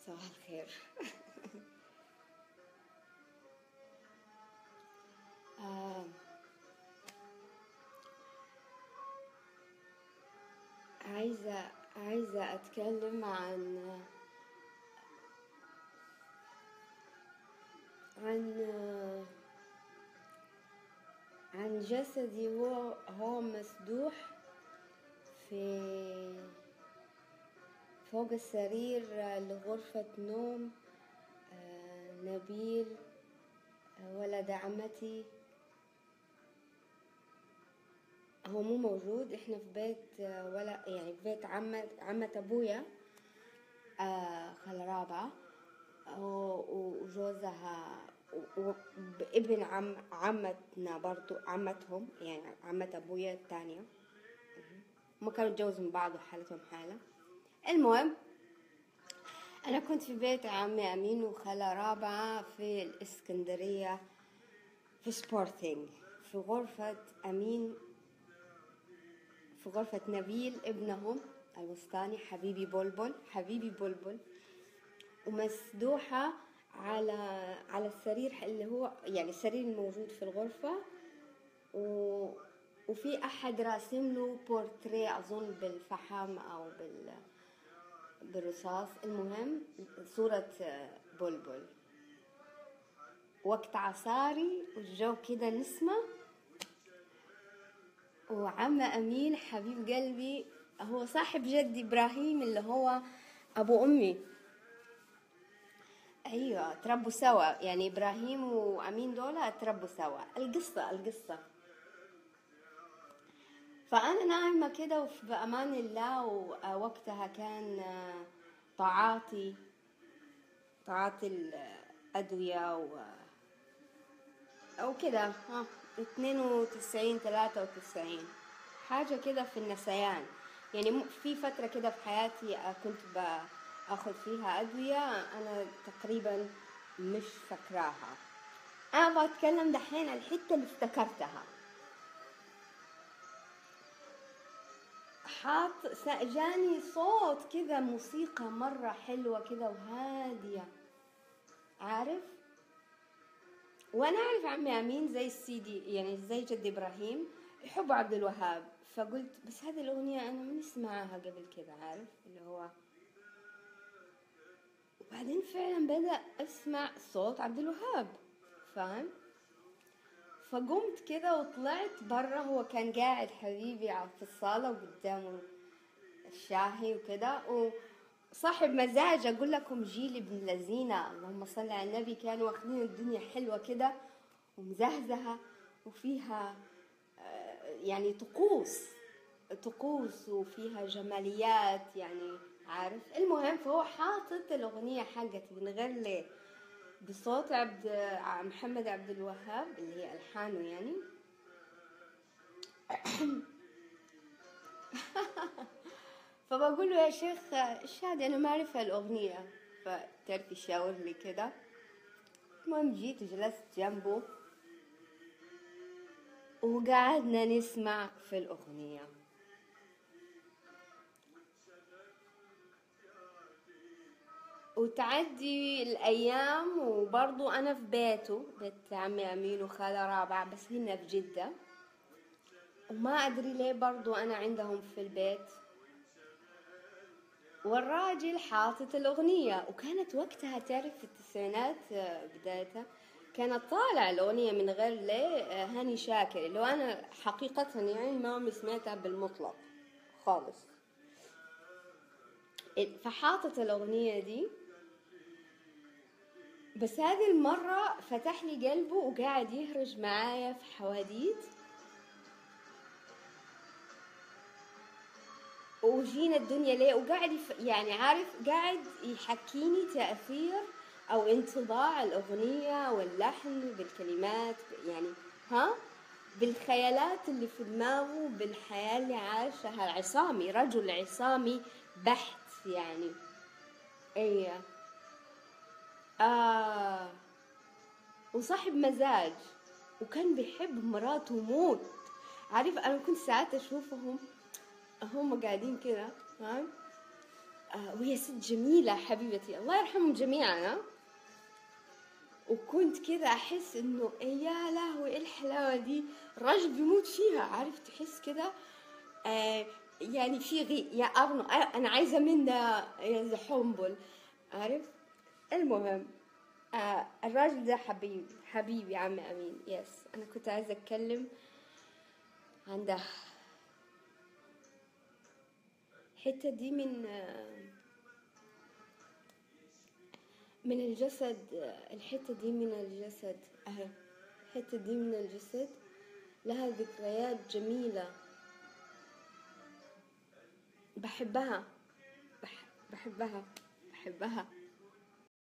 صباح الخير آه. عايزة عايزة أتكلم عن عن عن جسدي هو هو مسدوح في فوق السرير لغرفة نوم آه، نبيل آه، ولد عمتي هو مو موجود احنا في بيت آه، ولا يعني في بيت عمة عمة ابويا آه، خالة رابعة و- وجوزها و- وابن عم عمتنا برضو عمتهم يعني عمة ابويا الثانية ما كانوا اتجوزوا من بعض وحالتهم حالة المهم أنا كنت في بيت عمي أمين وخالة رابعة في الإسكندرية في سبورتينج في غرفة أمين في غرفة نبيل ابنهم الوسطاني حبيبي بلبل حبيبي بلبل ومسدوحة على على السرير اللي هو يعني السرير الموجود في الغرفة و وفي أحد راسم له بورتريه أظن بالفحم أو بال بالرصاص المهم صورة بلبل وقت عصاري والجو كده نسمة وعم أمين حبيب قلبي هو صاحب جدي إبراهيم اللي هو أبو أمي أيوة تربوا سوا يعني إبراهيم وأمين دول تربوا سوا القصة القصة فأنا نايمة كده وفي بأمان الله ووقتها كان تعاطي تعاطي الأدوية و أو كده ها اتنين وتسعين تلاتة وتسعين حاجة كده في النسيان يعني م- في فترة كده في حياتي آه، كنت باخد فيها أدوية أنا تقريبا مش فاكراها أنا بتكلم دحين الحتة اللي افتكرتها حاط س- جاني صوت كذا موسيقى مرة حلوة كذا وهادية عارف وانا اعرف عمي امين زي السيدي يعني زي جد ابراهيم يحب عبد الوهاب فقلت بس هذه الاغنية انا ما نسمعها قبل كذا عارف اللي هو وبعدين فعلا بدأ اسمع صوت عبد الوهاب فاهم فقمت كده وطلعت برا هو كان قاعد حبيبي ع- في الصالة وقدامه الشاهي وكده وصاحب مزاج أقول لكم جيل ابن لذينة اللهم صل على النبي كانوا واخدين الدنيا حلوة كده ومزهزهة وفيها آه، يعني طقوس طقوس وفيها جماليات يعني عارف المهم فهو حاطط الأغنية حقتي من غير ليه بصوت عبد ع- محمد عبد الوهاب اللي هي ألحانه يعني فبقول له يا شيخ ايش هذا انا ما اعرف الأغنية فتعرف يشاور لي كده المهم جيت وجلست جنبه وقعدنا نسمع في الأغنية وتعدي الأيام وبرضو أنا في بيته بيت عمي أمين وخالة رابعة بس هنا في جدة وما أدري ليه برضو أنا عندهم في البيت والراجل حاطط الأغنية وكانت وقتها تعرف في التسعينات آه، بدايتها كانت طالع الأغنية من غير ليه آه، هاني شاكر اللي هو أنا حقيقة يعني ما عمري سمعتها بالمطلق خالص فحاطط الأغنية دي بس هذه المرة فتح لي قلبه وقاعد يهرج معايا في حواديت وجينا الدنيا ليه وقاعد يف... يعني عارف قاعد يحكيني تأثير أو انطباع الأغنية واللحن بالكلمات يعني ها بالخيالات اللي في دماغه بالحياة اللي عاشها عصامي رجل عصامي بحت يعني ايه آه وصاحب مزاج وكان بيحب مراته موت عارف انا كنت ساعات اشوفهم هم قاعدين كده فاهم آه، وهي ست جميلة حبيبتي الله يرحمهم جميعا ها؟ وكنت كذا احس انه يا لهوي ايه الحلاوه دي الراجل بيموت فيها عارف تحس كذا آه يعني في غي يا ارنو آه، انا عايزه من ده يا زحومبل عارف المهم آه الراجل ده حبيبي حبيبي عمي امين يس انا كنت عايزه اتكلم عن ده الحته دي من آه من الجسد الحتة دي من الجسد أهي الحتة دي من الجسد لها ذكريات جميلة بحبها بح بحبها بحبها